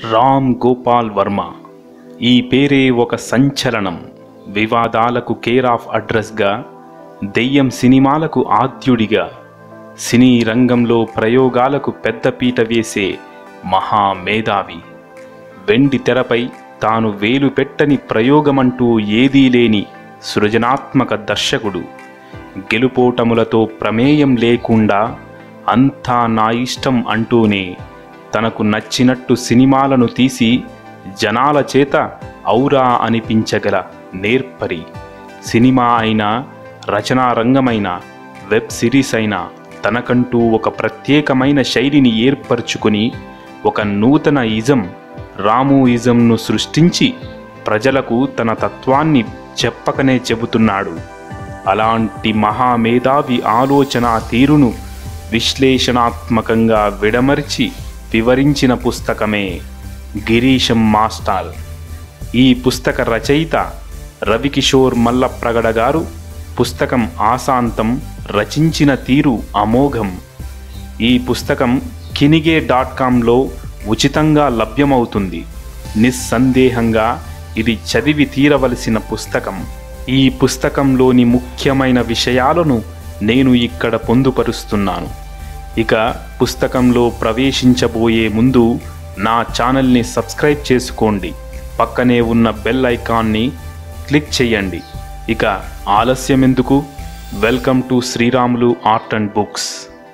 రామ్ గోపాల్ వర్మ ఈ పేరే ఒక సంచలనం వివాదాలకు కేర్ ఆఫ్ అడ్రస్గా దెయ్యం సినిమాలకు ఆద్యుడిగా సినీ రంగంలో ప్రయోగాలకు పెద్దపీట వేసే మహా మేధావి వెండి తెరపై తాను వేలు పెట్టని ప్రయోగమంటూ ఏదీ లేని సృజనాత్మక దర్శకుడు గెలుపోటములతో ప్రమేయం లేకుండా అంతా నా ఇష్టం అంటూనే తనకు నచ్చినట్టు సినిమాలను తీసి జనాల చేత ఔరా అనిపించగల నేర్పరి సినిమా అయినా రచనా రంగమైన వెబ్ సిరీస్ అయినా తనకంటూ ఒక ప్రత్యేకమైన శైలిని ఏర్పరచుకొని ఒక నూతన ఇజం రాము ఇజంను సృష్టించి ప్రజలకు తన తత్వాన్ని చెప్పకనే చెబుతున్నాడు అలాంటి మహామేధావి ఆలోచన తీరును విశ్లేషణాత్మకంగా విడమర్చి వివరించిన పుస్తకమే గిరీశం మాస్టాల్ ఈ పుస్తక రచయిత రవికిషోర్ మల్లప్రగడ గారు పుస్తకం ఆశాంతం రచించిన తీరు అమోఘం ఈ పుస్తకం కినిగే డాట్ కామ్లో ఉచితంగా లభ్యమవుతుంది నిస్సందేహంగా ఇది చదివి తీరవలసిన పుస్తకం ఈ పుస్తకంలోని ముఖ్యమైన విషయాలను నేను ఇక్కడ పొందుపరుస్తున్నాను ఇక పుస్తకంలో ప్రవేశించబోయే ముందు నా ఛానల్ని సబ్స్క్రైబ్ చేసుకోండి పక్కనే ఉన్న బెల్ ఐకాన్ని క్లిక్ చేయండి ఇక ఆలస్యం ఎందుకు welcome to Sriramulu art and books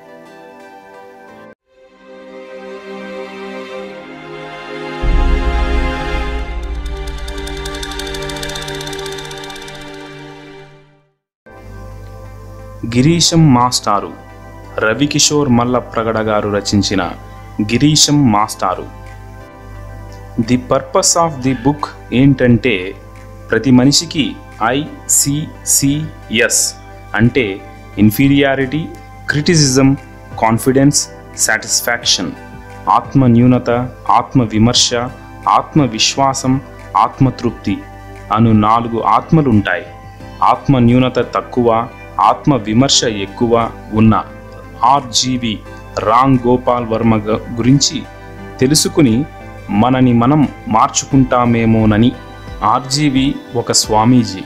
Girisham మాస్టారు రవికిషోర్ మల్లప్రగడ గారు రచించిన గిరీశం మాస్టారు the purpose of the book ఏంటంటే ప్రతి మనిషికి ఐసిసిఎస్ అంటే ఇన్ఫీరియారిటీ క్రిటిసిజం కాన్ఫిడెన్స్ సాటిస్ఫాక్షన్ ఆత్మ న్యూనత ఆత్మ విమర్శ ఆత్మవిశ్వాసం ఆత్మతృప్తి అను నాలుగు ఆత్మలుంటాయి ఆత్మ న్యూనత తక్కువ ఆత్మ విమర్శ ఎక్కువ ఉన్న ఆర్జీవి రామ్ గోపాల్ వర్మ గ- గురించి తెలుసుకుని మనని మనం మార్చుకుంటామేమోనని ఆర్జీవి ఒక స్వామీజీ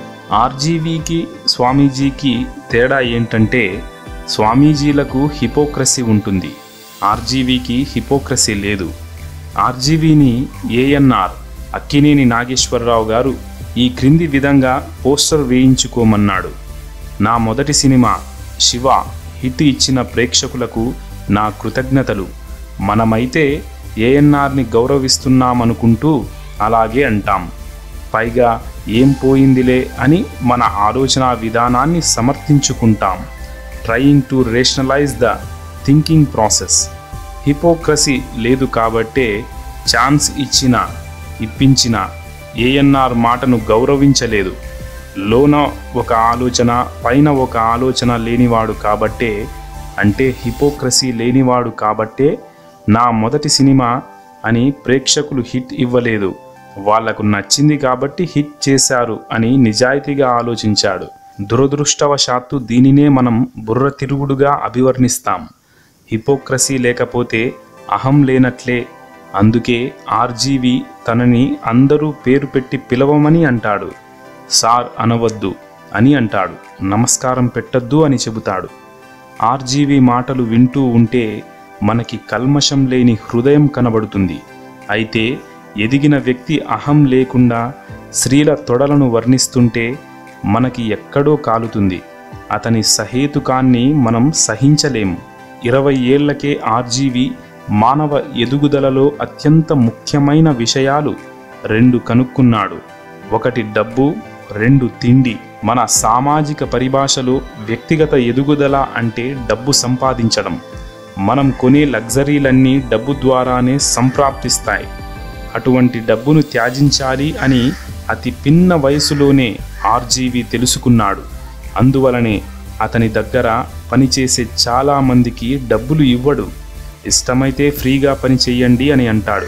ఆర్జీవీకి స్వామీజీకి తేడా ఏంటంటే స్వామీజీలకు హిపోక్రసీ ఉంటుంది ఆర్జీవీకి హిపోక్రసీ లేదు ఆర్జీవీని ఏఎన్ఆర్ అక్కినేని నాగేశ్వరరావు గారు ఈ క్రింది విధంగా పోస్టర్ వేయించుకోమన్నాడు నా మొదటి సినిమా శివ హిట్ ఇచ్చిన ప్రేక్షకులకు నా కృతజ్ఞతలు మనమైతే ఏఎన్ఆర్ని గౌరవిస్తున్నామనుకుంటూ అలాగే అంటాం పైగా ఏం పోయిందిలే అని మన ఆలోచన విధానాన్ని సమర్థించుకుంటాం trying to rationalise the thinking process hypocrisy లేదు కాబట్టే ఛాన్స్ ఇచ్చిన ఇప్పించిన ఏఎన్ఆర్ మాటను గౌరవించలేదు లోన ఒక ఆలోచన పైన ఒక ఆలోచన లేనివాడు కాబట్టే అంటే హిపోక్రసీ లేనివాడు కాబట్టే నా మొదటి సినిమా అని ప్రేక్షకులు హిట్ ఇవ్వలేదు వాళ్లకు నచ్చింది కాబట్టి హిట్ చేశారు అని నిజాయితీగా ఆలోచించాడు దురదృష్టవశాత్తు దీనినే మనం బుర్ర తిరుగుడుగా అభివర్ణిస్తాం హిపోక్రసీ లేకపోతే అహం లేనట్లే అందుకే ఆర్జీవి తనని అందరూ పేరు పెట్టి పిలవమని అంటాడు సార్ అనవద్దు అని అంటాడు నమస్కారం పెట్టద్దు అని చెబుతాడు ఆర్జీవి మాటలు వింటూ ఉంటే మనకి కల్మషం లేని హృదయం కనబడుతుంది అయితే ఎదిగిన వ్యక్తి అహం లేకుండా స్త్రీల తొడలను వర్ణిస్తుంటే మనకి ఎక్కడో కాలుతుంది అతని సహేతుకాన్ని మనం సహించలేము ఇరవై ఏళ్లకే ఆర్జీవి మానవ ఎదుగుదలలో అత్యంత ముఖ్యమైన విషయాలు రెండు కనుక్కున్నాడు ఒకటి డబ్బు రెండు తిండి మన సామాజిక పరిభాషలో వ్యక్తిగత ఎదుగుదల అంటే డబ్బు సంపాదించడం మనం కొనే లగ్జరీలన్నీ డబ్బు ద్వారానే సంప్రాప్తిస్తాయి అటువంటి డబ్బును త్యాజించాలి అని అతి పిన్న వయసులోనే ఆర్జీవి తెలుసుకున్నాడు అందువలనే అతని దగ్గర పనిచేసే చాలామందికి డబ్బులు ఇవ్వడు ఇష్టమైతే ఫ్రీగా పని చెయ్యండి అని అంటాడు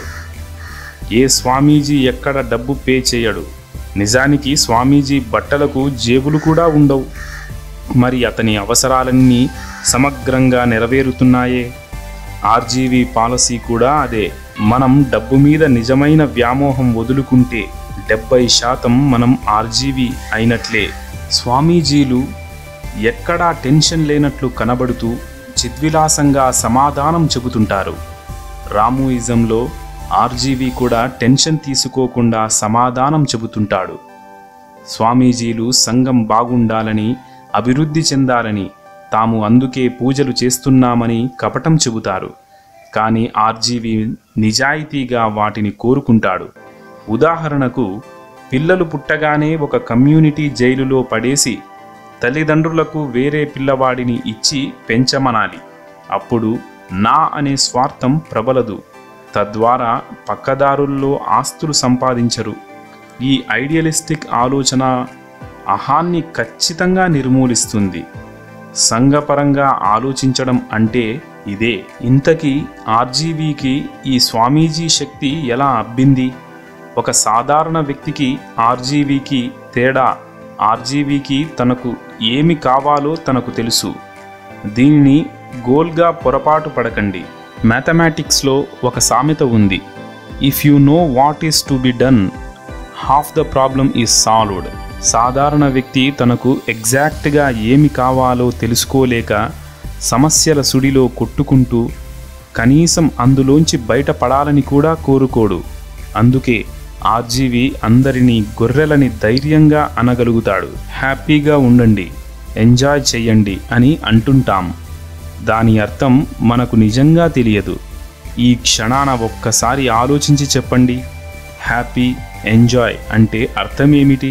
ఏ స్వామీజీ ఎక్కడ డబ్బు పే చేయడు నిజానికి స్వామీజీ బట్టలకు జేబులు కూడా ఉండవు మరి అతని అవసరాలన్నీ సమగ్రంగా నెరవేరుతున్నాయే ఆర్జీవీ పాలసీ కూడా అదే మనం డబ్బు మీద నిజమైన వ్యామోహం వదులుకుంటే డెబ్బై శాతం మనం ఆర్జీవి అయినట్లే స్వామీజీలు ఎక్కడా టెన్షన్ లేనట్లు కనబడుతూ చిద్విలాసంగా సమాధానం చెబుతుంటారు రామూయిజంలో ఆర్జీవి కూడా టెన్షన్ తీసుకోకుండా సమాధానం చెబుతుంటాడు స్వామీజీలు సంఘం బాగుండాలని అభివృద్ధి చెందాలని తాము అందుకే పూజలు చేస్తున్నామని కపటం చెబుతారు కానీ ఆర్జీవి నిజాయితీగా వాటిని కోరుకుంటాడు ఉదాహరణకు పిల్లలు పుట్టగానే ఒక కమ్యూనిటీ జైలులో పడేసి తల్లిదండ్రులకు వేరే పిల్లవాడిని ఇచ్చి పెంచమనాలి అప్పుడు నా అనే స్వార్థం ప్రబలదు తద్వారా పక్కదారుల్లో ఆస్తులు సంపాదించరు ఈ ఐడియలిస్టిక్ ఆలోచన అహాన్ని ఖచ్చితంగా నిర్మూలిస్తుంది సంఘపరంగా ఆలోచించడం అంటే ఇదే ఇంతకీ ఆర్జీవీకి ఈ స్వామీజీ శక్తి ఎలా అబ్బింది ఒక సాధారణ వ్యక్తికి ఆర్జీవీకి తేడా ఆర్జీవీకి తనకు ఏమి కావాలో తనకు తెలుసు దీనిని గోల్గా పొరపాటు పడకండి మ్యాథమెటిక్స్లో ఒక సామెత ఉంది if you know what is to be done half the problem is solved సాధారణ వ్యక్తి తనకు ఎగ్జాక్ట్గా ఏమి కావాలో తెలుసుకోలేక సమస్యల సుడిలో కొట్టుకుంటూ కనీసం అందులోంచి బయటపడాలని కూడా కోరుకోడు అందుకే ఆర్జీవి అందరినీ గొర్రెలని ధైర్యంగా అనగలుగుతాడు హ్యాపీగా ఉండండి ఎంజాయ్ చెయ్యండి అని అంటుంటాం దాని అర్థం మనకు నిజంగా తెలియదు ఈ క్షణాన ఒక్కసారి ఆలోచించి చెప్పండి హ్యాపీ ఎంజాయ్ అంటే అర్థం ఏమిటి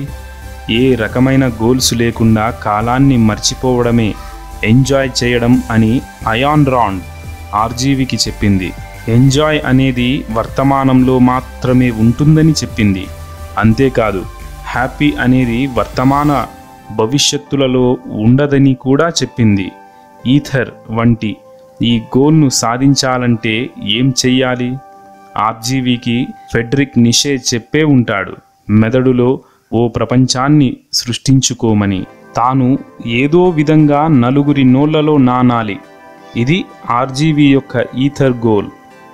ఏ రకమైన గోల్స్ లేకుండా కాలాన్ని మర్చిపోవడమే ఎంజాయ్ చేయడం అని అయాన్ రాండ్ ఆర్జీవికి చెప్పింది ఎంజాయ్ అనేది వర్తమానంలో మాత్రమే ఉంటుందని చెప్పింది అంతేకాదు హ్యాపీ అనేది వర్తమాన భవిష్యత్తులలో ఉండదని కూడా చెప్పింది ఈథర్ వంటి ఈ గోల్ను సాధించాలంటే ఏం చెయ్యాలి ఆర్జీవికి ఫెడ్రిక్ నిషే చెప్పే ఉంటాడు మెదడులో ఓ ప్రపంచాన్ని సృష్టించుకోమని తాను ఏదో విధంగా నలుగురి నోళ్లలో నానాలి ఇది ఆర్జీవి యొక్క ఈథర్ గోల్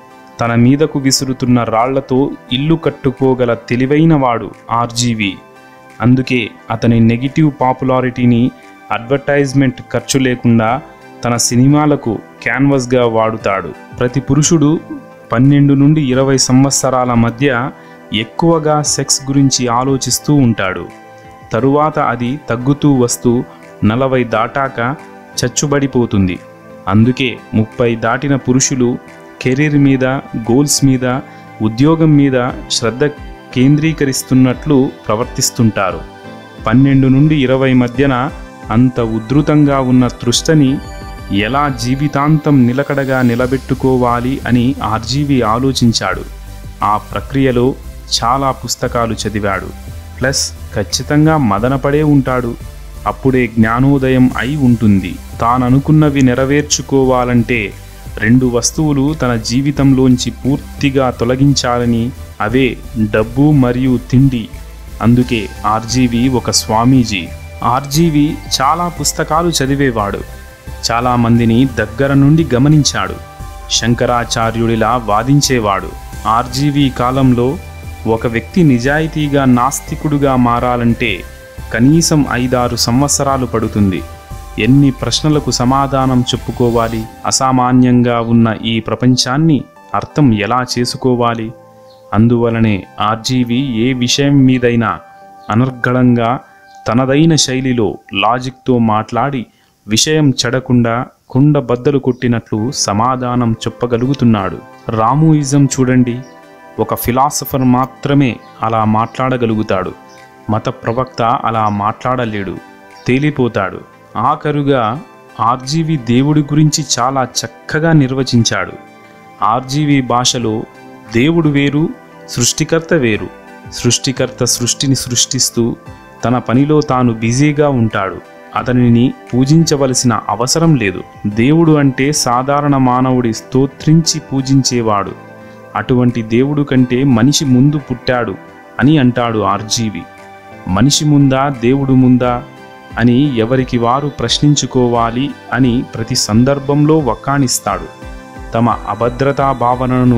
తన మీదకు విసురుతున్న రాళ్లతో ఇల్లు కట్టుకోగల తెలివైన వాడు ఆర్జీవి అందుకే అతని నెగిటివ్ పాపులారిటీని అడ్వర్టైజ్మెంట్ ఖర్చు లేకుండా తన సినిమాలకు క్యాన్వస్గా వాడుతాడు ప్రతి పురుషుడు పన్నెండు నుండి ఇరవై సంవత్సరాల మధ్య ఎక్కువగా సెక్స్ గురించి ఆలోచిస్తూ ఉంటాడు తరువాత అది తగ్గుతూ వస్తూ నలభై దాటాక చచ్చుబడిపోతుంది అందుకే ముప్పై దాటిన పురుషులు కెరీర్ మీద గోల్స్ మీద ఉద్యోగం మీద శ్రద్ధ కేంద్రీకరిస్తున్నట్లు ప్రవర్తిస్తుంటారు పన్నెండు నుండి ఇరవై మధ్యన అంత ఉధృతంగా ఉన్న తృష్టని ఎలా జీవితాంతం నిలకడగా నిలబెట్టుకోవాలి అని ఆర్జీవి ఆలోచించాడు ఆ ప్రక్రియలో చాలా పుస్తకాలు చదివాడు ప్లస్ ఖచ్చితంగా మదనపడే ఉంటాడు అప్పుడే జ్ఞానోదయం అయి ఉంటుంది తాననుకున్నవి నెరవేర్చుకోవాలంటే రెండు వస్తువులు తన జీవితంలోంచి పూర్తిగా తొలగించాలని అవే డబ్బు మరియు తిండి అందుకే ఆర్జీవి ఒక స్వామీజీ ఆర్జీవి చాలా పుస్తకాలు చదివేవాడు చాలామందిని దగ్గర నుండి గమనించాడు శంకరాచార్యుడిలా వాదించేవాడు ఆర్జీవి కాలంలో ఒక వ్యక్తి నిజాయితీగా నాస్తికుడుగా మారాలంటే కనీసం ఐదారు సంవత్సరాలు పడుతుంది ఎన్ని ప్రశ్నలకు సమాధానం చెప్పుకోవాలి అసామాన్యంగా ఉన్న ఈ ప్రపంచాన్ని అర్థం ఎలా చేసుకోవాలి అందువలనే ఆర్జీవి ఏ విషయం మీదైనా అనర్గళంగా తనదైన శైలిలో లాజిక్తో మాట్లాడి విషయం చెడకుండా కుండ బద్దలు కొట్టినట్లు సమాధానం చెప్పగలుగుతున్నాడు రామూయిజం చూడండి ఒక ఫిలాసఫర్ మాత్రమే అలా మాట్లాడగలుగుతాడు మత ప్రవక్త అలా మాట్లాడలేడు తేలిపోతాడు ఆఖరుగా ఆర్జీవి దేవుడి గురించి చాలా చక్కగా నిర్వచించాడు ఆర్జీవి భాషలో దేవుడు వేరు సృష్టికర్త వేరు సృష్టికర్త సృష్టిని సృష్టిస్తూ తన పనిలో తాను బిజీగా ఉంటాడు అతనిని పూజించవలసిన అవసరం లేదు దేవుడు అంటే సాధారణ మానవుడి స్తోత్రించి పూజించేవాడు అటువంటి దేవుడు కంటే మనిషి ముందు పుట్టాడు అని అంటాడు ఆర్జీవి మనిషి ముందా దేవుడు ముందా అని ఎవరికి వారు ప్రశ్నించుకోవాలి అని ప్రతి సందర్భంలో వక్కాణిస్తాడు తమ అభద్రతా భావనను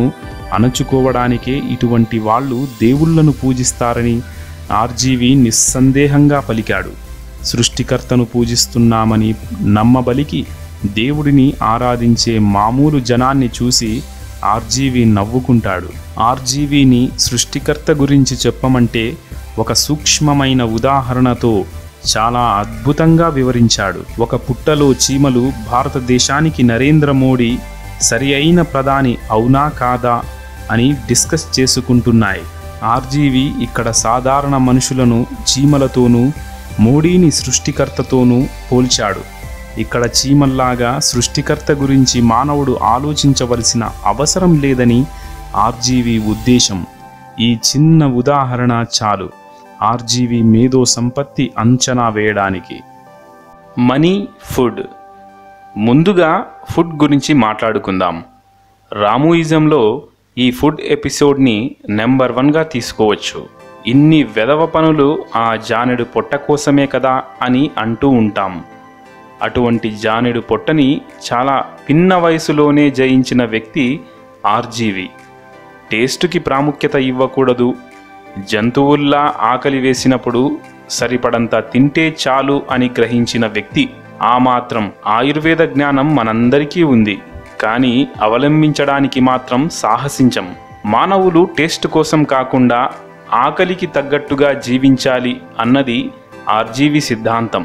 అణచుకోవడానికే ఇటువంటి వాళ్ళు దేవుళ్లను పూజిస్తారని ఆర్జీవి నిస్సందేహంగా పలికాడు సృష్టికర్తను పూజిస్తున్నామని నమ్మబలికి దేవుడిని ఆరాధించే మామూలు జనాన్ని చూసి ఆర్జీవి నవ్వుకుంటాడు ఆర్జీవిని సృష్టికర్త గురించి చెప్పమంటే ఒక సూక్ష్మమైన ఉదాహరణతో చాలా అద్భుతంగా వివరించాడు ఒక పుట్టలో చీమలు భారతదేశానికి నరేంద్ర మోడీ సరి అయిన ప్రధాని అవునా కాదా అని డిస్కస్ చేసుకుంటున్నాయి ఆర్జీవి ఇక్కడ సాధారణ మనుషులను చీమలతోనూ మోడీని సృష్టికర్తతోనూ పోల్చాడు ఇక్కడ చీమల్లాగా సృష్టికర్త గురించి మానవుడు ఆలోచించవలసిన అవసరం లేదని ఆర్జీవి ఉద్దేశం ఈ చిన్న ఉదాహరణ చాలు ఆర్జీవి మేధో సంపత్తి అంచనా వేయడానికి మనీ ఫుడ్ ముందుగా ఫుడ్ గురించి మాట్లాడుకుందాం రామూయిజంలో ఈ ఫుడ్ ఎపిసోడ్ని నెంబర్ వన్గా తీసుకోవచ్చు ఇన్ని వెధవ పనులు ఆ జానెడు పొట్ట కోసమే కదా అని అంటూ ఉంటాం అటువంటి జానెడు పొట్టని చాలా పిన్న వయసులోనే జయించిన వ్యక్తి ఆర్జీవి టేస్టుకి ప్రాముఖ్యత ఇవ్వకూడదు జంతువుల్లా ఆకలి వేసినప్పుడు సరిపడంత తింటే చాలు అని గ్రహించిన వ్యక్తి ఆ మాత్రం ఆయుర్వేద జ్ఞానం మనందరికీ ఉంది కానీ అవలంబించడానికి మాత్రం సాహసించం మానవులు టేస్ట్ కోసం కాకుండా ఆకలికి తగ్గట్టుగా జీవించాలి అన్నది ఆర్జీవి సిద్ధాంతం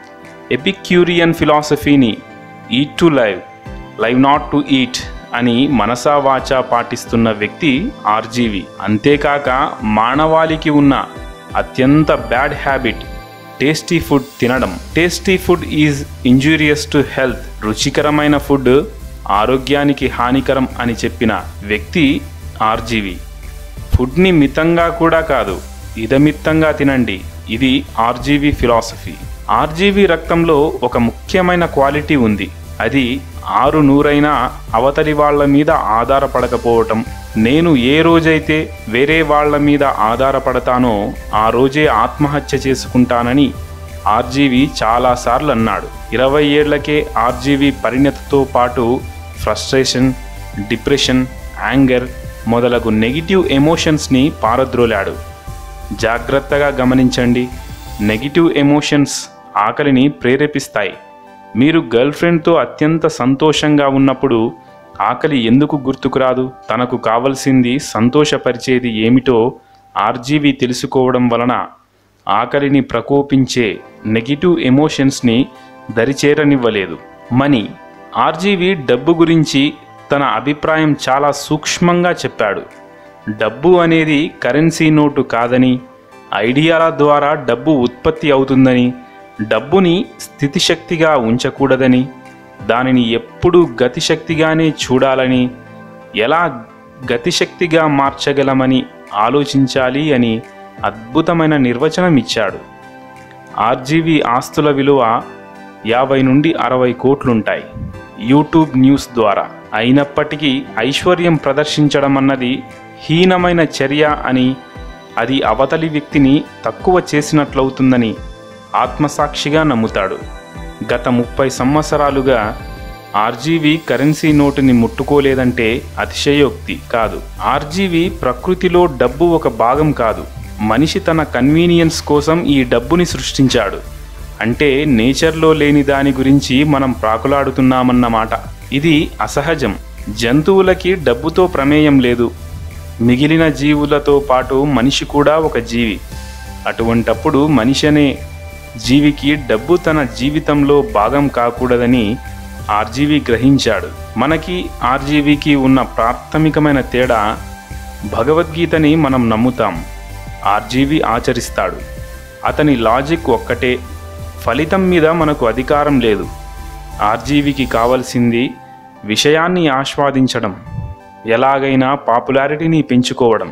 ఎపిక్యూరియన్ ఫిలాసఫీని eat to live live not to eat అని మనసా వాచా పాటిస్తున్న వ్యక్తి ఆర్జీవి అంతేకాక మానవాళికి ఉన్న అత్యంత బ్యాడ్ హ్యాబిట్ టేస్టీ ఫుడ్ తినడం tasty food is injurious to health రుచికరమైన ఫుడ్ ఆరోగ్యానికి హానికరం అని చెప్పిన వ్యక్తి ఆర్జీవి ఫుడ్ని మితంగా కూడా కాదు ఇదమిత్తంగా తినండి ఇది ఆర్జీవి ఫిలాసఫీ ఆర్జీవి రక్తంలో ఒక ముఖ్యమైన క్వాలిటీ ఉంది అది ఆరు నూరైనా అవతలి వాళ్ళ మీద ఆధారపడకపోవటం నేను ఏ రోజైతే వేరే వాళ్ళ మీద ఆధారపడతానో ఆ రోజే ఆత్మహత్య చేసుకుంటానని ఆర్జీవి చాలాసార్లు అన్నాడు ఇరవై ఏళ్లకే ఆర్జీవి పరిణతితో పాటు ఫ్రస్ట్రేషన్ డిప్రెషన్ యాంగర్ మొదలగు నెగిటివ్ ఎమోషన్స్ని పారద్రోలాడు జాగ్రత్తగా గమనించండి నెగిటివ్ ఎమోషన్స్ ఆకలిని ప్రేరేపిస్తాయి మీరు గర్ల్ ఫ్రెండ్తో అత్యంత సంతోషంగా ఉన్నప్పుడు ఆకలి ఎందుకు గుర్తుకురాదు తనకు కావలసింది సంతోషపరిచేది ఏమిటో ఆర్జీవి తెలుసుకోవడం వలన ఆకలిని ప్రకోపించే నెగిటివ్ ఎమోషన్స్ని దరిచేరనివ్వలేదు మనీ ఆర్జీవి డబ్బు గురించి తన అభిప్రాయం చాలా సూక్ష్మంగా చెప్పాడు డబ్బు అనేది కరెన్సీ నోటు కాదని ఐడియాల ద్వారా డబ్బు ఉత్పత్తి అవుతుందని డబ్బుని స్థితిశక్తిగా ఉంచకూడదని దానిని ఎప్పుడూ గతిశక్తిగానే చూడాలని ఎలా గతిశక్తిగా మార్చగలమని ఆలోచించాలి అని అద్భుతమైన నిర్వచనం ఇచ్చాడు ఆర్జీవి ఆస్తుల విలువ యాభై నుండి అరవై కోట్లుంటాయి యూట్యూబ్ న్యూస్ ద్వారా అయినప్పటికీ ఐశ్వర్యం ప్రదర్శించడం అన్నది హీనమైన చర్య అని అది అవతలి వ్యక్తిని తక్కువ చేసినట్లవుతుందని ఆత్మసాక్షిగా నమ్ముతాడు గత ముప్పై సంవత్సరాలుగా ఆర్జీవి కరెన్సీ నోటుని ముట్టుకోలేదంటే అతిశయోక్తి కాదు ఆర్జీవి ప్రకృతిలో డబ్బు ఒక భాగం కాదు మనిషి తన కన్వీనియన్స్ కోసం ఈ డబ్బుని సృష్టించాడు అంటే నేచర్లో లేని దాని గురించి మనం ప్రాకులాడుతున్నామన్నమాట ఇది అసహజం జంతువులకి డబ్బుతో ప్రమేయం లేదు మిగిలిన జీవులతో పాటు మనిషి కూడా ఒక జీవి అటువంటప్పుడు మనిషి అనే జీవికి డబ్బు తన జీవితంలో భాగం కాకూడదని ఆర్జీవి గ్రహించాడు మనకి ఆర్జీవికి ఉన్న ప్రాథమికమైన తేడా భగవద్గీతని మనం నమ్ముతాం ఆర్జీవి ఆచరిస్తాడు అతని లాజిక్ ఒక్కటే ఫలితం మీద మనకు అధికారం లేదు ఆర్జీవికి కావలసింది విషయాన్ని ఆస్వాదించడం ఎలాగైనా పాపులారిటీని పెంచుకోవడం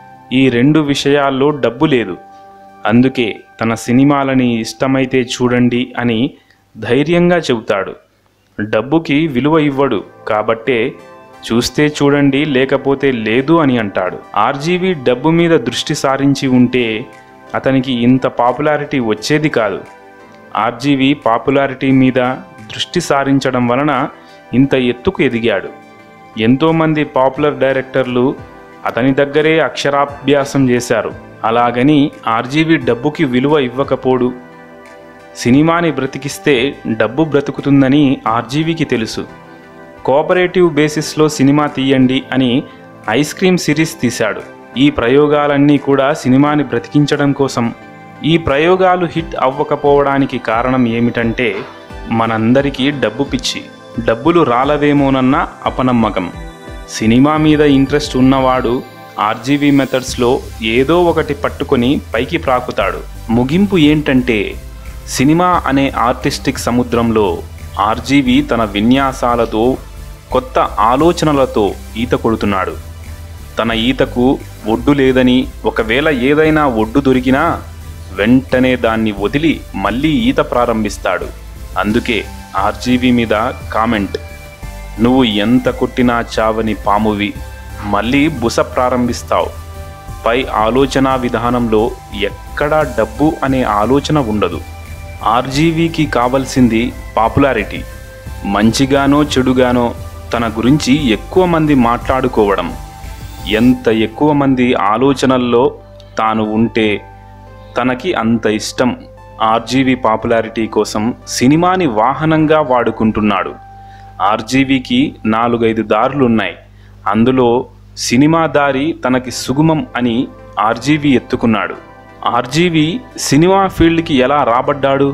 ఈ రెండు విషయాల్లో డబ్బు లేదు అందుకే తన సినిమాలని ఇష్టమైతే చూడండి అని ధైర్యంగా చెబుతాడు డబ్బుకి విలువ ఇవ్వడు కాబట్టే చూస్తే చూడండి లేకపోతే లేదు అని అంటాడు ఆర్జీవి డబ్బు మీద దృష్టి సారించి ఉంటే అతనికి ఇంత పాపులారిటీ వచ్చేది కాదు ఆర్జీవి పాపులారిటీ మీద దృష్టి సారించడం వలన ఇంత ఎత్తుకు ఎదిగాడు ఎంతోమంది పాపులర్ డైరెక్టర్లు అతని దగ్గరే అక్షరాభ్యాసం చేశారు అలాగని ఆర్జీవి డబ్బుకి విలువ ఇవ్వకపోడు సినిమాని బ్రతికిస్తే డబ్బు బ్రతుకుతుందని ఆర్జీవికి తెలుసు కోఆపరేటివ్ బేసిస్లో సినిమా తీయండి అని ఐస్ క్రీమ్ సిరీస్ తీశాడు ఈ ప్రయోగాలన్నీ కూడా సినిమాని బ్రతికించడం కోసం ఈ ప్రయోగాలు హిట్ అవ్వకపోవడానికి కారణం ఏమిటంటే మనందరికీ డబ్బు పిచ్చి డబ్బులు రాలవేమోనన్న అపనమ్మకం సినిమా మీద ఇంట్రెస్ట్ ఉన్నవాడు ఆర్జీవీ మెథడ్స్లో ఏదో ఒకటి పట్టుకొని పైకి ప్రాకుతాడు ముగింపు ఏంటంటే సినిమా అనే ఆర్టిస్టిక్ సముద్రంలో ఆర్జీవి తన విన్యాసాలతో కొత్త ఆలోచనలతో ఈత కొడుతున్నాడు తన ఈతకు ఒడ్డు లేదని ఒకవేళ ఏదైనా ఒడ్డు దొరికినా వెంటనే దాన్ని వదిలి మళ్ళీ ఈత ప్రారంభిస్తాడు అందుకే ఆర్జీవి మీద కామెంట్ నువ్వు ఎంత కొట్టినా చావని పామువి మళ్ళీ బుస ప్రారంభిస్తావు పై ఆలోచన విధానంలో ఎక్కడా డబ్బు అనే ఆలోచన ఉండదు ఆర్జీవీకి కావలసింది పాపులారిటీ మంచిగానో చెడుగానో తన గురించి ఎక్కువ మంది మాట్లాడుకోవడం ఎంత ఎక్కువ మంది ఆలోచనల్లో తాను ఉంటే తనకి అంత ఇష్టం ఆర్జీవీ పాపులారిటీ కోసం సినిమాని వాహనంగా వాడుకుంటున్నాడు ఆర్జీవీకి నాలుగైదు దారులున్నాయి అందులో సినిమా దారి తనకి సుగమం అని ఆర్జీవీ ఎత్తుకున్నాడు ఆర్జీవీ సినిమా ఫీల్డ్కి ఎలా రాబడ్డాడు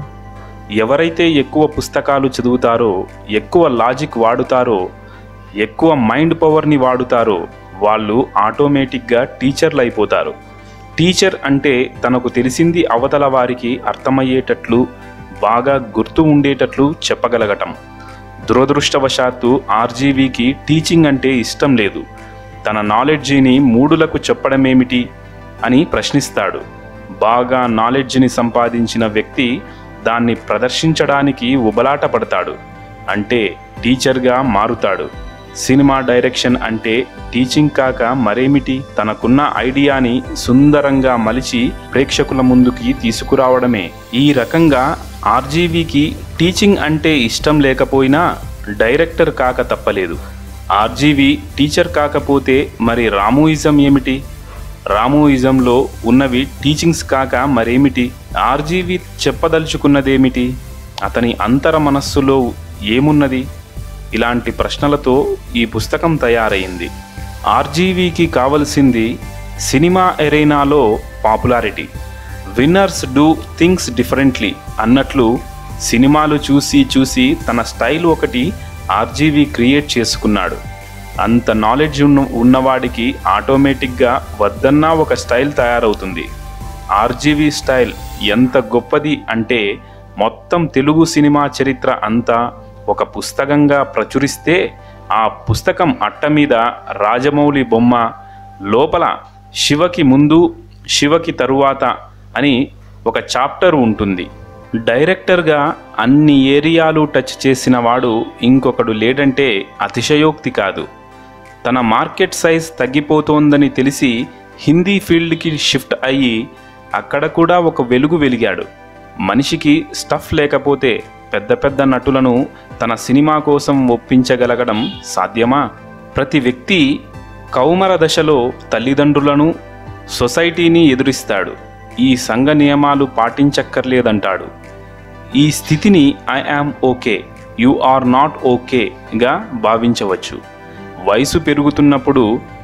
ఎవరైతే ఎక్కువ పుస్తకాలు చదువుతారో ఎక్కువ లాజిక్ వాడుతారో ఎక్కువ మైండ్ పవర్ని వాడుతారో వాళ్ళు ఆటోమేటిక్గా టీచర్లు అయిపోతారు టీచర్ అంటే తనకు తెలిసింది అవతల వారికి అర్థమయ్యేటట్లు బాగా గుర్తు ఉండేటట్లు చెప్పగలగటం దురదృష్టవశాత్తు ఆర్జీవీకి టీచింగ్ అంటే ఇష్టం లేదు తన నాలెడ్జిని మూడులకు చెప్పడమేమిటి అని ప్రశ్నిస్తాడు బాగా నాలెడ్జిని సంపాదించిన వ్యక్తి దాన్ని ప్రదర్శించడానికి ఉబలాట పడతాడు అంటే టీచర్గా మారుతాడు సినిమా డైరెక్షన్ అంటే టీచింగ్ కాక మరేమిటి తనకున్న ఐడియాని సుందరంగా మలిచి ప్రేక్షకుల ముందుకి తీసుకురావడమే ఈ రకంగా ఆర్జీవీకి టీచింగ్ అంటే ఇష్టం లేకపోయినా డైరెక్టర్ కాక తప్పలేదు ఆర్జీవి టీచర్ కాకపోతే మరి రామోయిజం ఏమిటి రామోయిజంలో ఉన్నవి టీచింగ్స్ కాక మరేమిటి ఆర్జీవి చెప్పదలుచుకున్నదేమిటి అతని అంతర మనస్సులో ఏమున్నది ఇలాంటి ప్రశ్నలతో ఈ పుస్తకం తయారైంది ఆర్జీవీకి కావలసింది సినిమా ఎరైనాలో popularity winners do things differently అన్నట్లు సినిమాలు చూసి చూసి తన స్టైల్ ఒకటి ఆర్జీవీ క్రియేట్ చేసుకున్నాడు అంత నాలెడ్జ్ ఉన్న ఉన్నవాడికి ఆటోమేటిక్గా వద్దన్నా ఒక స్టైల్ తయారవుతుంది ఆర్జీవీ స్టైల్ ఎంత గొప్పది అంటే మొత్తం తెలుగు సినిమా చరిత్ర అంతా ఒక పుస్తకంగా ప్రచురిస్తే ఆ పుస్తకం అట్ట మీద రాజమౌళి బొమ్మ లోపల శివకి ముందు శివకి తరువాత అని ఒక చాప్టర్ ఉంటుంది డైరెక్టర్గా అన్ని ఏరియాలు టచ్ చేసిన వాడు ఇంకొకడు లేడంటే అతిశయోక్తి కాదు తన మార్కెట్ సైజ్ తగ్గిపోతోందని తెలిసి హిందీ ఫీల్డ్కి షిఫ్ట్ అయ్యి అక్కడ కూడా ఒక వెలుగు వెలిగాడు మనిషికి స్టఫ్ లేకపోతే పెద్ద పెద్ద నటులను తన సినిమా కోసం ఒప్పించగలగడం సాధ్యమా ప్రతి వ్యక్తి కౌమర దశలో తల్లిదండ్రులను సొసైటీని ఎదురిస్తాడు ఈ సంఘ నియమాలు పాటించక్కర్లేదంటాడు ఈ స్థితిని I am okay you are not ఓకేగా భావించవచ్చు వయసు పెరుగుతున్నప్పుడు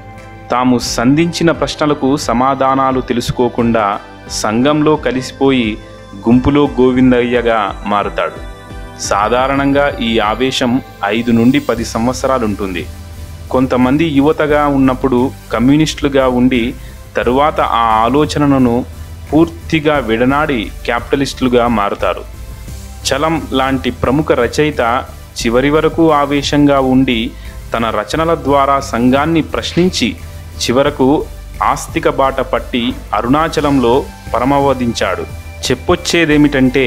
తాము సంధించిన ప్రశ్నలకు సమాధానాలు తెలుసుకోకుండా సంఘంలో కలిసిపోయి గుంపులో గోవిందయ్యగా మారుతాడు సాధారణంగా ఈ ఆవేశం ఐదు నుండి పది సంవత్సరాలుంటుంది కొంతమంది యువతగా ఉన్నప్పుడు కమ్యూనిస్టులుగా ఉండి తరువాత ఆ ఆలోచనలను పూర్తిగా విడనాడి క్యాపిటలిస్టులుగా మారుతారు చలం లాంటి ప్రముఖ రచయిత చివరి వరకు ఆవేశంగా ఉండి తన రచనల ద్వారా సంఘాన్ని ప్రశ్నించి చివరకు ఆస్తిక బాట పట్టి అరుణాచలంలో పరమవధించాడు చెప్పొచ్చేదేమిటంటే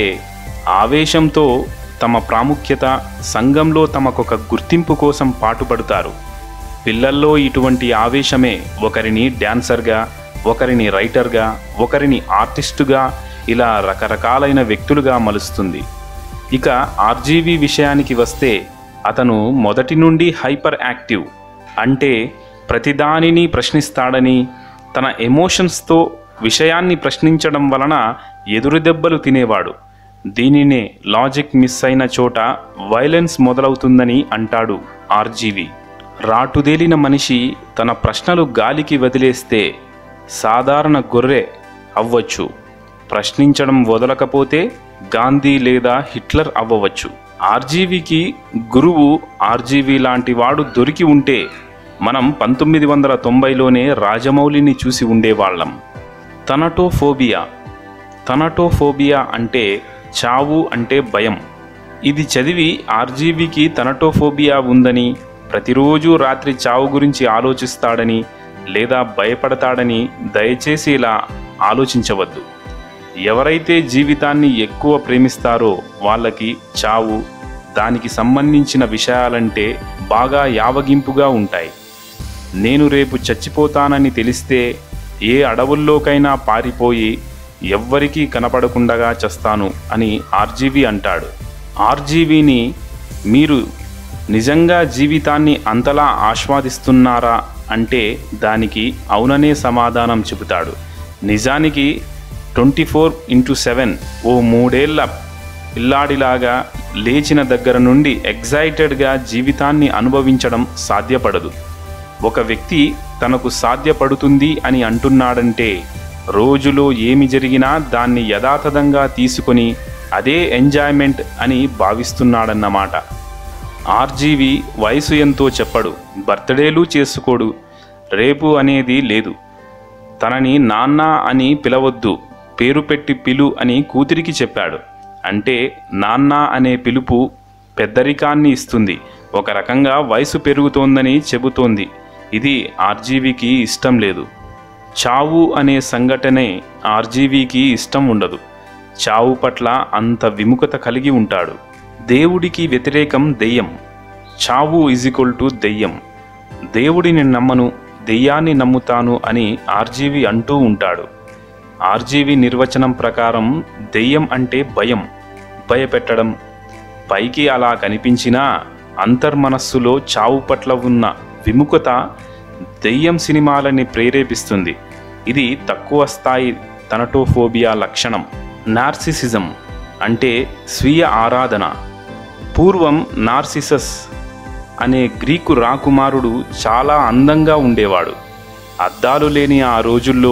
ఆవేశంతో తమ ప్రాముఖ్యత సంఘంలో తమకొక గుర్తింపు కోసం పాటుపడతారు పిల్లల్లో ఇటువంటి ఆవేశమే ఒకరిని డాన్సర్గా ఒకరిని రైటర్గా ఒకరిని ఆర్టిస్టుగా ఇలా రకరకాలైన వ్యక్తులుగా మలుస్తుంది ఇక ఆర్జీవి విషయానికి వస్తే అతను మొదటి నుండి హైపర్ యాక్టివ్ అంటే ప్రతిదానిని ప్రశ్నిస్తాడని తన ఎమోషన్స్తో విషయాన్ని ప్రశ్నించడం వలన ఎదురు దెబ్బలు తినేవాడు దీనినే లాజిక్ మిస్ అయిన చోట వైలెన్స్ మొదలవుతుందని అంటాడు ఆర్జీవి రాటుదేలిన మనిషి తన ప్రశ్నలు గాలికి వదిలేస్తే సాధారణ గొర్రె అవ్వచ్చు ప్రశ్నించడం వదలకపోతే గాంధీ లేదా హిట్లర్ అవ్వవచ్చు ఆర్జీవీకి గురువు ఆర్జీవీ లాంటి వాడు దొరికి ఉంటే మనం పంతొమ్మిది వందల తొంభైలోనే రాజమౌళిని చూసి ఉండేవాళ్ళం తనటోఫోబియా తనటోఫోబియా అంటే చావు అంటే భయం ఇది చదివి ఆర్జీవీకి తనటోఫోబియా ఉందని ప్రతిరోజు రాత్రి చావు గురించి ఆలోచిస్తాడని లేదా భయపడతాడని దయచేసి ఇలా ఆలోచించవద్దు ఎవరైతే జీవితాన్ని ఎక్కువ ప్రేమిస్తారో వాళ్ళకి చావు దానికి సంబంధించిన విషయాలంటే బాగా యావగింపుగా ఉంటాయి నేను రేపు చచ్చిపోతానని తెలిస్తే ఏ అడవుల్లోకైనా పారిపోయి ఎవ్వరికీ కనపడకుండగా చస్తాను అని ఆర్జీవి అంటాడు ఆర్జీవీని మీరు నిజంగా జీవితాన్ని అంతలా ఆస్వాదిస్తున్నారా అంటే దానికి అవుననే సమాధానం చెబుతాడు నిజానికి ట్వంటీ ఫోర్ ఇంటూ సెవెన్ ఓ మూడేళ్ల పిల్లాడిలాగా లేచిన దగ్గర నుండి ఎగ్జైటెడ్గా జీవితాన్ని అనుభవించడం సాధ్యపడదు ఒక వ్యక్తి తనకు సాధ్యపడుతుంది అని అంటున్నాడంటే రోజులో ఏమి జరిగినా దాన్ని యథాతథంగా తీసుకొని అదే ఎంజాయ్మెంట్ అని భావిస్తున్నాడన్నమాట ఆర్జీవి వయసు ఎంతో చెప్పడు బర్త్డేలు చేసుకోడు రేపు అనేది లేదు తనని నాన్న అని పిలవద్దు పేరు పెట్టి పిలు అని కూతురికి చెప్పాడు అంటే నాన్న అనే పిలుపు పెద్దరికాన్ని ఇస్తుంది ఒక రకంగా వయసు పెరుగుతోందని చెబుతోంది ఇది ఆర్జీవికి ఇష్టం లేదు చావు అనే సంఘటనే ఆర్జీవికి ఇష్టం ఉండదు చావు పట్ల అంత విముఖత కలిగి ఉంటాడు దేవుడికి వ్యతిరేకం దెయ్యం చావు ఈజ్ ఈక్వల్ టు దెయ్యం దేవుడిని నమ్మను దెయ్యాన్ని నమ్ముతాను అని ఆర్జీవి అంటూ ఉంటాడు ఆర్జీవి నిర్వచనం ప్రకారం దెయ్యం అంటే భయం భయపెట్టడం పైకి అలా కనిపించినా అంతర్మనస్సులో చావు పట్ల ఉన్న విముఖత దెయ్యం సినిమాలని ప్రేరేపిస్తుంది ఇది తక్కువ స్థాయి తనటోఫోబియా లక్షణం నార్సిసిజం అంటే స్వీయ ఆరాధన పూర్వం నార్సిసస్ అనే గ్రీకు రాకుమారుడు చాలా అందంగా ఉండేవాడు అద్దాలు లేని ఆ రోజుల్లో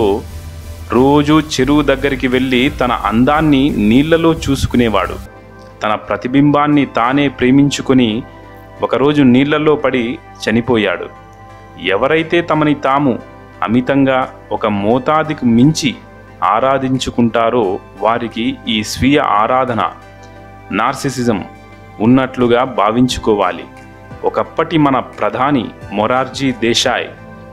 రోజు చెరువు దగ్గరికి వెళ్ళి తన అందాన్ని నీళ్లలో చూసుకునేవాడు తన ప్రతిబింబాన్ని తానే ప్రేమించుకొని ఒకరోజు నీళ్లలో పడి చనిపోయాడు ఎవరైతే తమని తాము అమితంగా ఒక మోతాదికి మించి ఆరాధించుకుంటారో వారికి ఈ స్వీయ ఆరాధన నార్సిసిజం ఉన్నట్లుగా భావించుకోవాలి ఒకప్పటి మన ప్రధాని మొరార్జీ దేశాయ్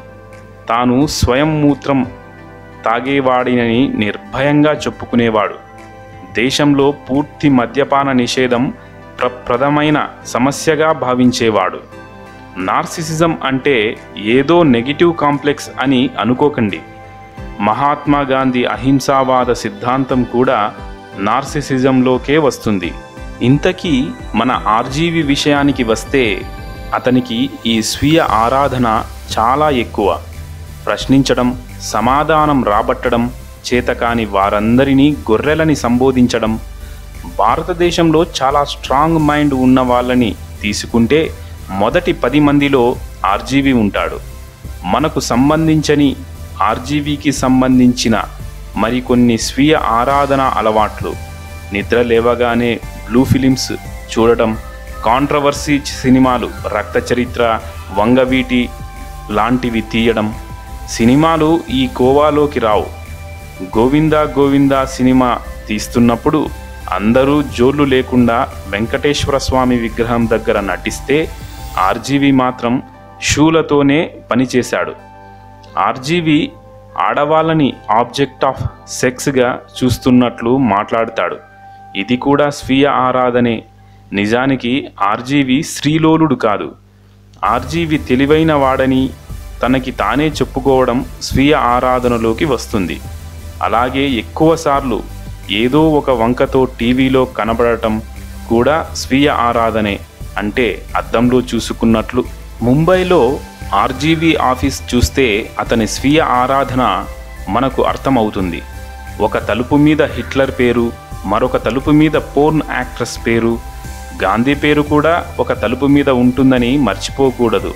తాను స్వయం మూత్రం తాగేవాడినని నిర్భయంగా చెప్పుకునేవాడు దేశంలో పూర్తి మద్యపాన నిషేధం ప్రప్రదమైన సమస్యగా భావించేవాడు నార్సిసిజం అంటే ఏదో నెగిటివ్ కాంప్లెక్స్ అని అనుకోకండి మహాత్మా గాంధీ అహింసావాద సిద్ధాంతం కూడా నార్సిసిజంలోకే వస్తుంది ఇంతకీ మన ఆర్జీవి విషయానికి వస్తే అతనికి ఈ స్వీయ ఆరాధన చాలా ఎక్కువ ప్రశ్నించడం సమాధానం రాబట్టడం చేతకాని వారందరినీ గొర్రెలని సంబోధించడం భారతదేశంలో చాలా స్ట్రాంగ్ మైండ్ ఉన్న వాళ్ళని తీసుకుంటే మొదటి పది మందిలో ఆర్జీవి ఉంటాడు మనకు సంబంధించని ఆర్జీవీకి సంబంధించిన మరికొన్ని స్వీయ ఆరాధన అలవాట్లు నిద్ర లేవగానే బ్లూ ఫిలిమ్స్ చూడటం కాంట్రవర్సీ సినిమాలు రక్త చరిత్ర వంగవీటి లాంటివి తీయడం సినిమాలు ఈ కోవాలోకి రావు గోవిందా గోవిందా సినిమా తీస్తున్నప్పుడు అందరూ జోళ్ళు లేకుండా వెంకటేశ్వర స్వామి విగ్రహం దగ్గర నటిస్తే ఆర్జీవి మాత్రం షూలతోనే పనిచేశాడు ఆర్జీవి ఆడవాళ్ళని ఆబ్జెక్ట్ ఆఫ్ సెక్స్గా చూస్తున్నట్లు మాట్లాడతాడు ఇది కూడా స్వీయ ఆరాధనే నిజానికి ఆర్జీవి స్త్రీలోలుడు కాదు ఆర్జీవి తెలివైన వాడని తనకి తానే చెప్పుకోవడం స్వీయ ఆరాధనలోకి వస్తుంది అలాగే ఎక్కువసార్లు ఏదో ఒక వంకతో టీవీలో కనబడటం కూడా స్వీయ ఆరాధనే అంటే అద్దంలో చూసుకున్నట్లు ముంబైలో ఆర్జీబీ ఆఫీస్ చూస్తే అతని స్వీయ ఆరాధన మనకు అర్థమవుతుంది ఒక తలుపు మీద హిట్లర్ పేరు మరొక తలుపు మీద పోర్న్ యాక్ట్రెస్ పేరు గాంధీ పేరు కూడా ఒక తలుపు మీద ఉంటుందని మర్చిపోకూడదు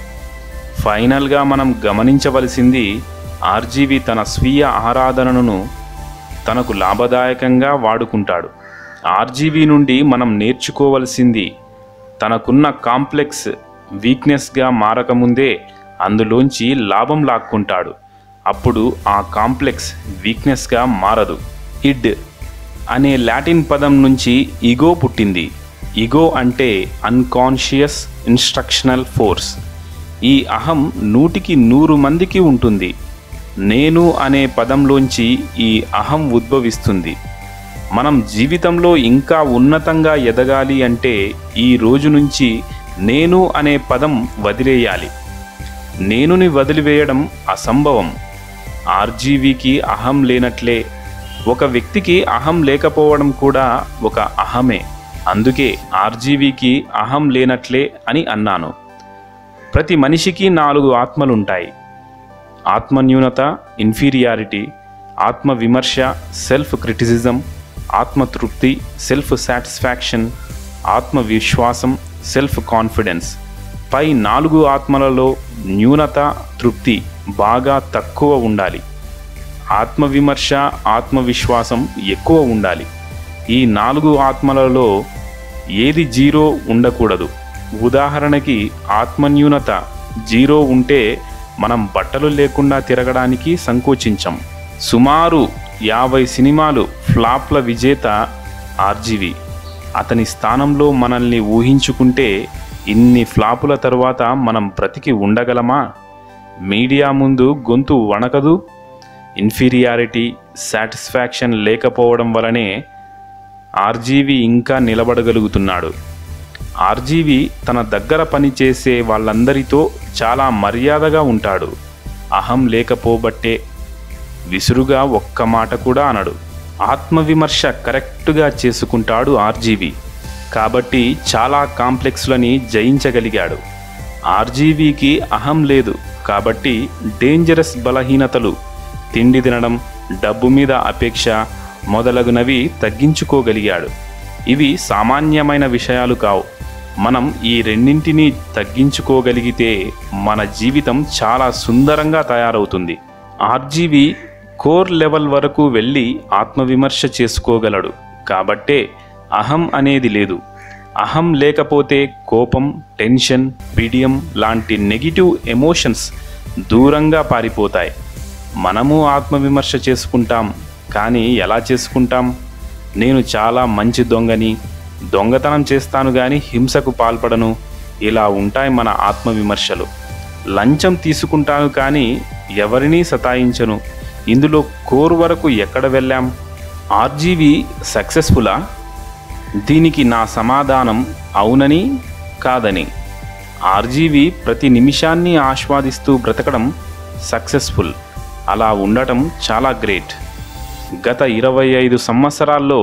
ఫైనల్గా మనం గమనించవలసింది ఆర్జీవి తన స్వీయ ఆరాధనను తనకు లాభదాయకంగా వాడుకుంటాడు ఆర్జీవీ నుండి మనం నేర్చుకోవలసింది తనకున్న కాంప్లెక్స్ వీక్నెస్గా మారకముందే అందులోంచి లాభం లాక్కుంటాడు అప్పుడు ఆ కాంప్లెక్స్ వీక్నెస్గా మారదు ఇడ్ అనే లాటిన్ పదం నుంచి ఇగో పుట్టింది ఇగో అంటే అన్కాన్షియస్ ఇన్స్ట్రక్షనల్ ఫోర్స్ ఈ అహం నూటికి నూరు మందికి ఉంటుంది నేను అనే పదంలోంచి ఈ అహం ఉద్భవిస్తుంది మనం జీవితంలో ఇంకా ఉన్నతంగా ఎదగాలి అంటే ఈ రోజు నుంచి నేను అనే పదం వదిలేయాలి నేనుని వదిలివేయడం అసంభవం ఆర్జీవీకి అహం లేనట్లే ఒక వ్యక్తికి అహం లేకపోవడం కూడా ఒక అహమే అందుకే ఆర్జీవీకి అహం లేనట్లే అని అన్నాను ప్రతి మనిషికి నాలుగు ఆత్మలుంటాయి ఆత్మన్యూనత ఇన్ఫీరియారిటీ ఆత్మ విమర్శ సెల్ఫ్ క్రిటిసిజం ఆత్మతృప్తి సెల్ఫ్ సాటిస్ఫాక్షన్ ఆత్మవిశ్వాసం సెల్ఫ్ కాన్ఫిడెన్స్ పై నాలుగు ఆత్మలలో న్యూనత తృప్తి బాగా తక్కువ ఉండాలి ఆత్మవిమర్శ ఆత్మవిశ్వాసం ఎక్కువ ఉండాలి ఈ నాలుగు ఆత్మలలో ఏది జీరో ఉండకూడదు ఉదాహరణకి ఆత్మన్యూనత జీరో ఉంటే మనం బట్టలు లేకుండా తిరగడానికి సంకోచించం సుమారు యాభై సినిమాలు ఫ్లాప్ల విజేత ఆర్జీవి అతని స్థానంలో మనల్ని ఊహించుకుంటే ఇన్ని ఫ్లాపుల తరువాత మనం బ్రతికి ఉండగలమా మీడియా ముందు గొంతు వణకదు ఇన్ఫీరియారిటీ సాటిస్ఫాక్షన్ లేకపోవడం వలనే ఆర్జీవి ఇంకా నిలబడగలుగుతున్నాడు ఆర్జీవి తన దగ్గర పనిచేసే వాళ్ళందరితో చాలా మర్యాదగా ఉంటాడు అహం లేకపోబట్టే విసురుగా ఒక్క మాట కూడా అనడు ఆత్మవిమర్శ కరెక్ట్గా చేసుకుంటాడు ఆర్జీవి కాబట్టి చాలా కాంప్లెక్స్లని జయించగలిగాడు ఆర్జీవీకి అహం లేదు కాబట్టి డేంజరస్ బలహీనతలు తిండి తినడం డబ్బు మీద అపేక్ష మొదలగునవి తగ్గించుకోగలిగాడు ఇవి సామాన్యమైన విషయాలు కావు మనం ఈ రెండింటినీ తగ్గించుకోగలిగితే మన జీవితం చాలా సుందరంగా తయారవుతుంది ఆర్జీవి కోర్ లెవెల్ వరకు వెళ్ళి ఆత్మవిమర్శ చేసుకోగలడు కాబట్టే అహం అనేది లేదు అహం లేకపోతే కోపం టెన్షన్ బిడియం లాంటి నెగిటివ్ ఎమోషన్స్ దూరంగా పారిపోతాయి మనము ఆత్మవిమర్శ చేసుకుంటాం కానీ ఎలా చేసుకుంటాం నేను చాలా మంచి దొంగని దొంగతనం చేస్తాను కానీ హింసకు పాల్పడను ఇలా ఉంటాయి మన ఆత్మవిమర్శలు లంచం తీసుకుంటాను కానీ ఎవరినీ సతాయించను ఇందులో కోర్ వరకు ఎక్కడ వెళ్ళాం ఆర్జీవి సక్సెస్ఫులా దీనికి నా సమాధానం అవునని కాదని ఆర్జీవి ప్రతి నిమిషాన్ని ఆస్వాదిస్తూ బ్రతకడం సక్సెస్ఫుల్ అలా ఉండటం చాలా గ్రేట్ గత ఇరవై ఐదు సంవత్సరాల్లో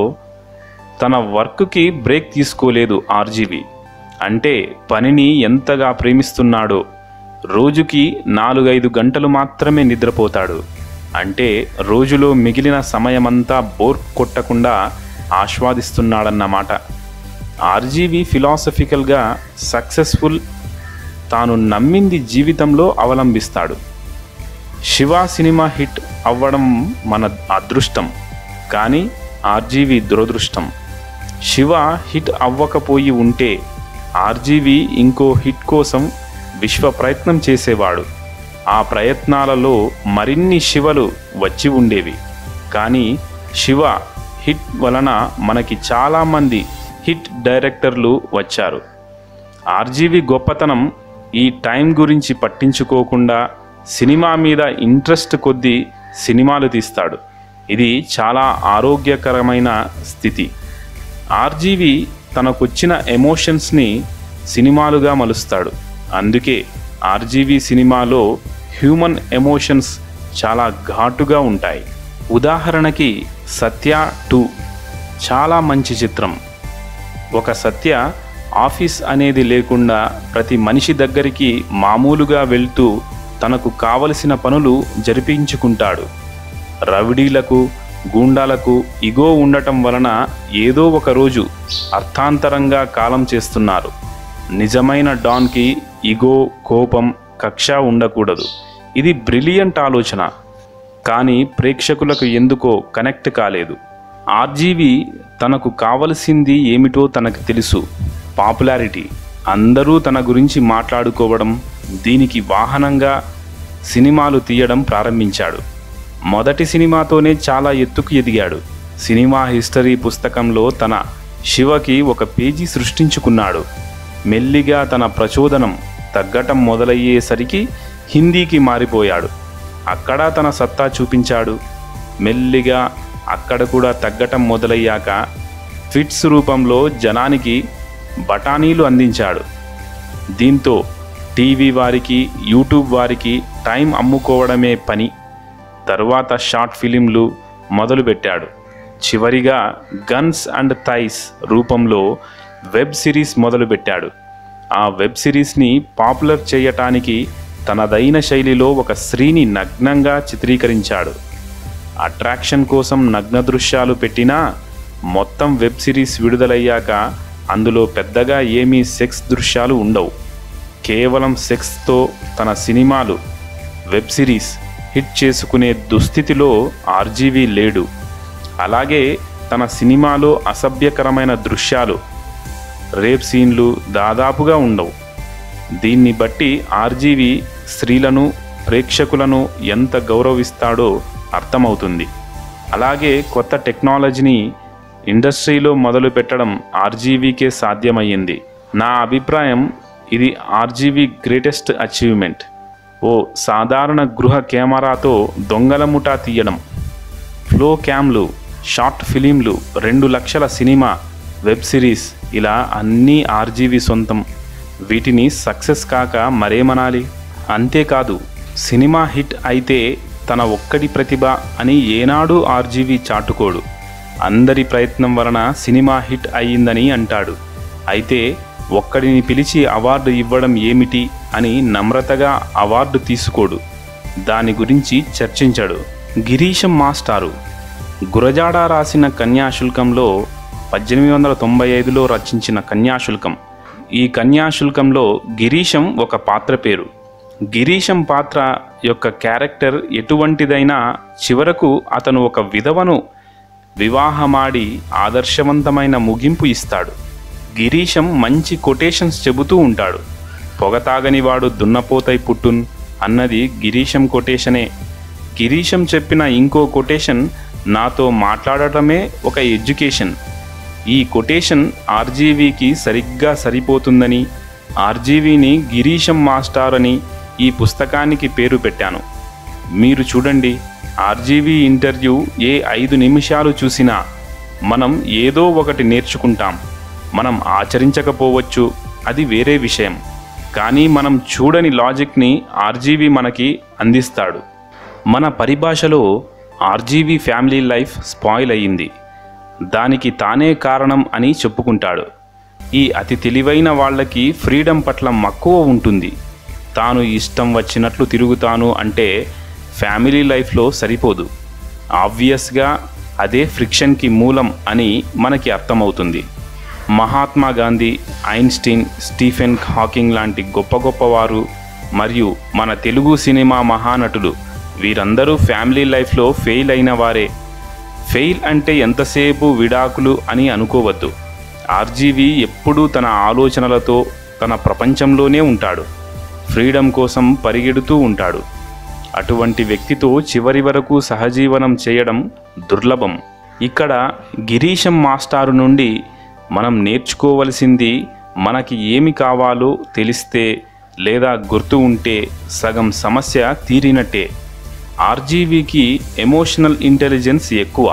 తన వర్క్కి బ్రేక్ తీసుకోలేదు ఆర్జీవి అంటే పనిని ఎంతగా ప్రేమిస్తున్నాడో రోజుకి నాలుగైదు గంటలు మాత్రమే నిద్రపోతాడు అంటే రోజులో మిగిలిన సమయమంతా బోర్ కొట్టకుండా ఆస్వాదిస్తున్నాడన్నమాట ఆర్జీవి ఫిలాసఫికల్గా సక్సెస్ఫుల్ తాను నమ్మింది జీవితంలో అవలంబిస్తాడు శివ సినిమా హిట్ అవ్వడం మన అదృష్టం కానీ ఆర్జీవి దురదృష్టం శివ హిట్ అవ్వకపోయి ఉంటే ఆర్జీవి ఇంకో హిట్ కోసం విశ్వ ప్రయత్నం చేసేవాడు ఆ ప్రయత్నాలలో మరిన్ని శివలు వచ్చి ఉండేవి కానీ శివ హిట్ వలన మనకి చాలామంది హిట్ డైరెక్టర్లు వచ్చారు ఆర్జీవి గొప్పతనం ఈ టైం గురించి పట్టించుకోకుండా సినిమా మీద ఇంట్రెస్ట్ కొద్దీ సినిమాలు తీస్తాడు ఇది చాలా ఆరోగ్యకరమైన స్థితి ఆర్జీవి తనకొచ్చిన ఎమోషన్స్ని సినిమాలుగా మలుస్తాడు అందుకే ఆర్జీవి సినిమాలో హ్యూమన్ ఎమోషన్స్ చాలా ఘాటుగా ఉంటాయి ఉదాహరణకి సత్య టూ చాలా మంచి చిత్రం ఒక సత్య ఆఫీస్ అనేది లేకుండా ప్రతి మనిషి దగ్గరికి మామూలుగా వెళ్తూ తనకు కావలసిన పనులు జరిపించుకుంటాడు రవిడీలకు గూండాలకు ఇగో ఉండటం వలన ఏదో ఒక రోజు అర్థాంతరంగా కాలం చేస్తున్నారు నిజమైన డాన్కి ఇగో కోపం కక్ష ఉండకూడదు ఇది బ్రిలియంట్ ఆలోచన కానీ ప్రేక్షకులకు ఎందుకో కనెక్ట్ కాలేదు ఆర్జీవి తనకు కావలసింది ఏమిటో తనకు తెలుసు పాపులారిటీ అందరూ తన గురించి మాట్లాడుకోవడం దీనికి వాహనంగా సినిమాలు తీయడం ప్రారంభించాడు మొదటి సినిమాతోనే చాలా ఎత్తుకు ఎదిగాడు సినిమా హిస్టరీ పుస్తకంలో తన శివకి ఒక పేజీ సృష్టించుకున్నాడు మెల్లిగా తన ప్రచోదనం తగ్గటం మొదలయ్యేసరికి హిందీకి మారిపోయాడు అక్కడ తన సత్తా చూపించాడు మెల్లిగా అక్కడ కూడా తగ్గటం మొదలయ్యాక ఫిట్స్ రూపంలో జనానికి బఠానీలు అందించాడు దీంతో టీవీ వారికి యూట్యూబ్ వారికి టైం అమ్ముకోవడమే పని తరువాత షార్ట్ ఫిలింలు మొదలుపెట్టాడు చివరిగా గన్స్ అండ్ థైస్ రూపంలో వెబ్ సిరీస్ మొదలుపెట్టాడు ఆ వెబ్ సిరీస్ని పాపులర్ చేయటానికి తనదైన శైలిలో ఒక స్త్రీని నగ్నంగా చిత్రీకరించాడు అట్రాక్షన్ కోసం నగ్న దృశ్యాలు పెట్టినా మొత్తం వెబ్ సిరీస్ విడుదలయ్యాక అందులో పెద్దగా ఏమీ సెక్స్ దృశ్యాలు ఉండవు కేవలం సెక్స్తో తన సినిమాలు వెబ్ సిరీస్ హిట్ చేసుకునే దుస్థితిలో ఆర్జీవీ లేడు అలాగే తన సినిమాలో అసభ్యకరమైన దృశ్యాలు రేప్ సీన్లు దాదాపుగా ఉండవు దీన్ని బట్టి ఆర్జీవి స్త్రీలను ప్రేక్షకులను ఎంత గౌరవిస్తాడో అర్థమవుతుంది అలాగే కొత్త టెక్నాలజీని ఇండస్ట్రీలో మొదలు పెట్టడం ఆర్జీవీకే సాధ్యమయ్యింది నా అభిప్రాయం ఇది ఆర్జీవీ గ్రేటెస్ట్ అచీవ్మెంట్ ఓ సాధారణ గృహ కెమెరాతో దొంగల ముఠా తీయడం ఫ్లో క్యామ్లు షార్ట్ ఫిలింలు రెండు లక్షల సినిమా వెబ్ సిరీస్ ఇలా అన్నీ ఆర్జీవి సొంతం వీటిని సక్సెస్ కాక మరేమనాలి అంతేకాదు సినిమా హిట్ అయితే తన ఒక్కడి ప్రతిభ అని ఏనాడు ఆర్జీవి చాటుకోడు అందరి ప్రయత్నం వలన సినిమా హిట్ అయ్యిందని అంటాడు అయితే ఒక్కడిని పిలిచి అవార్డు ఇవ్వడం ఏమిటి అని నమ్రతగా అవార్డు తీసుకోడు దాని గురించి చర్చించడు గిరీశం మాస్టారు గురజాడ రాసిన కన్యాశుల్కంలో పద్దెనిమిది వందల తొంభై ఐదులో రచించిన కన్యాశుల్కం ఈ కన్యాశుల్కంలో గిరీశం ఒక పాత్ర పేరు గిరీశం పాత్ర యొక్క క్యారెక్టర్ ఎటువంటిదైనా చివరకు అతను ఒక విధవను వివాహమాడి ఆదర్శవంతమైన ముగింపు ఇస్తాడు గిరీశం మంచి కొటేషన్స్ చెబుతూ ఉంటాడు పొగ తాగనివాడు దున్నపోతై పుట్టున్ అన్నది గిరీశం కొటేషనే గిరీశం చెప్పిన ఇంకో కొటేషన్ నాతో మాట్లాడటమే ఒక ఎడ్యుకేషన్ ఈ కొటేషన్ ఆర్జీవీకి సరిగ్గా సరిపోతుందని ఆర్జీవీని గిరీశం మాస్టార్ అని ఈ పుస్తకానికి పేరు పెట్టాను మీరు చూడండి ఆర్జీవీ ఇంటర్వ్యూ ఏ ఐదు నిమిషాలు చూసినా మనం ఏదో ఒకటి నేర్చుకుంటాం మనం ఆచరించకపోవచ్చు అది వేరే విషయం కానీ మనం చూడని లాజిక్ని ఆర్జీవీ మనకి అందిస్తాడు మన పరిభాషలో ఆర్జీవీ ఫ్యామిలీ లైఫ్ స్పాయిల్ అయ్యింది దానికి తానే కారణం అని చెప్పుకుంటాడు ఈ అతి తెలివైన వాళ్ళకి ఫ్రీడమ్ పట్ల మక్కువ ఉంటుంది తాను ఇష్టం వచ్చినట్లు తిరుగుతాను అంటే ఫ్యామిలీ లైఫ్లో సరిపోదు ఆబ్వియస్గా అదే ఫ్రిక్షన్కి మూలం అని మనకి అర్థమవుతుంది Mahatma Gandhi Einstein Stephen Hawking లాంటి గొప్ప గొప్పవారు మరియు మన తెలుగు సినిమా మహానటులు వీరందరూ ఫ్యామిలీ లైఫ్లో ఫెయిల్ అయిన వారే ఫెయిల్ అంటే ఎంతసేపు విడాకులు అని అనుకోవద్దు ఆర్జీవి ఎప్పుడూ తన ఆలోచనలతో తన ప్రపంచంలోనే ఉంటాడు ఫ్రీడమ్ కోసం పరిగెడుతూ ఉంటాడు అటువంటి వ్యక్తితో చివరి వరకు సహజీవనం చేయడం దుర్లభం ఇక్కడ గిరీశం మాస్టారు నుండి మనం నేర్చుకోవలసింది మనకి ఏమి కావాలో తెలిస్తే లేదా గుర్తు ఉంటే సగం సమస్య తీరినట్టే ఆర్జీవీకి ఎమోషనల్ ఇంటెలిజెన్స్ ఎక్కువ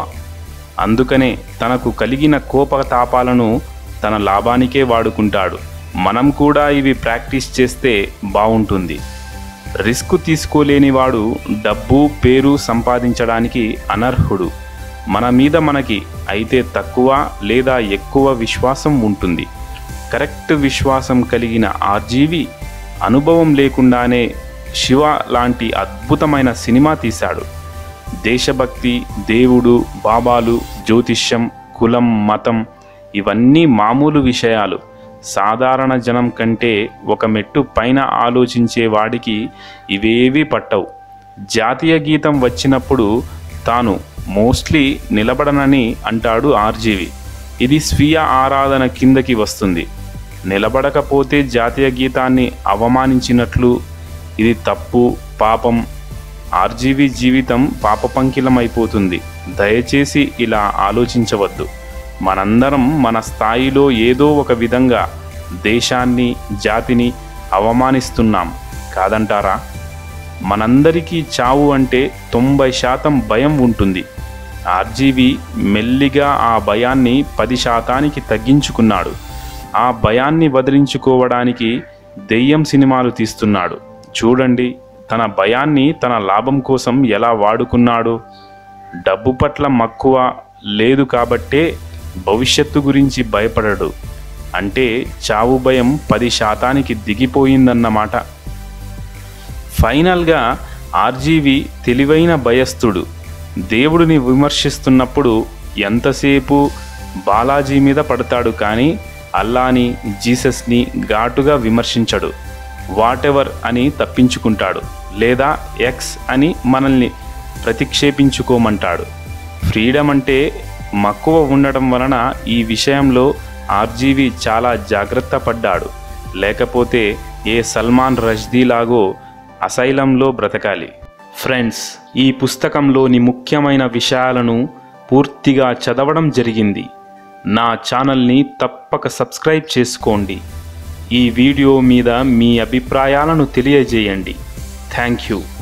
అందుకనే తనకు కలిగిన కోపతాపాలను తన లాభానికే వాడుకుంటాడు మనం కూడా ఇవి ప్రాక్టీస్ చేస్తే బాగుంటుంది రిస్క్ తీసుకోలేనివాడు డబ్బు పేరు సంపాదించడానికి అనర్హుడు మన మీద మనకి అయితే తక్కువ లేదా ఎక్కువ విశ్వాసం ఉంటుంది కరెక్ట్ విశ్వాసం కలిగిన ఆర్జీవి అనుభవం లేకుండానే శివ లాంటి అద్భుతమైన సినిమా తీశాడు దేశభక్తి దేవుడు బాబాలు జ్యోతిష్యం కులం మతం ఇవన్నీ మామూలు విషయాలు సాధారణ జనం కంటే ఒక మెట్టు పైన ఆలోచించే వాడికి ఇవేవీ పట్టవు జాతీయ గీతం వచ్చినప్పుడు తాను మోస్ట్లీ నిలబడనని అంటాడు ఆర్జీవి ఇది స్వీయ ఆరాధన కిందకి వస్తుంది నిలబడకపోతే జాతీయ గీతాన్ని అవమానించినట్లు ఇది తప్పు పాపం ఆర్జీవి జీవితం పాపపంకిలమైపోతుంది దయచేసి ఇలా ఆలోచించవద్దు మనందరం మన స్థాయిలో ఏదో ఒక విధంగా దేశాన్ని జాతిని అవమానిస్తున్నాం కాదంటారా మనందరికీ చావు అంటే తొంభై శాతం భయం ఉంటుంది ఆర్జీవి మెల్లిగా ఆ భయాన్ని పది శాతానికి తగ్గించుకున్నాడు ఆ భయాన్ని వదిలించుకోవడానికి దెయ్యం సినిమాలు తీస్తున్నాడు చూడండి తన భయాన్ని తన లాభం కోసం ఎలా వాడుకున్నాడు డబ్బు పట్ల మక్కువ లేదు కాబట్టే భవిష్యత్తు గురించి భయపడడు అంటే చావు భయం పది శాతానికి దిగిపోయిందన్నమాట ఫైనల్గా ఆర్జీవి తెలివైన భయస్థుడు దేవుడిని విమర్శిస్తున్నప్పుడు ఎంతసేపు బాలాజీ మీద పడతాడు కానీ అల్లాని జీసస్ని ఘాటుగా విమర్శించడు వాటెవర్ అని తప్పించుకుంటాడు లేదా ఎక్స్ అని మనల్ని ప్రతిక్షేపించుకోమంటాడు ఫ్రీడమ్ అంటే మక్కువ ఉండటం వలన ఈ విషయంలో ఆర్జీవి చాలా జాగ్రత్త పడ్డాడు లేకపోతే ఏ సల్మాన్ రష్దీలాగో అసైలంలో బ్రతకాలి ఫ్రెండ్స్ ఈ పుస్తకంలోని ముఖ్యమైన విషయాలను పూర్తిగా చదవడం జరిగింది నా ఛానల్ని తప్పక సబ్స్క్రైబ్ చేసుకోండి ఈ వీడియో మీద మీ అభిప్రాయాలను తెలియజేయండి థ్యాంక్ యూ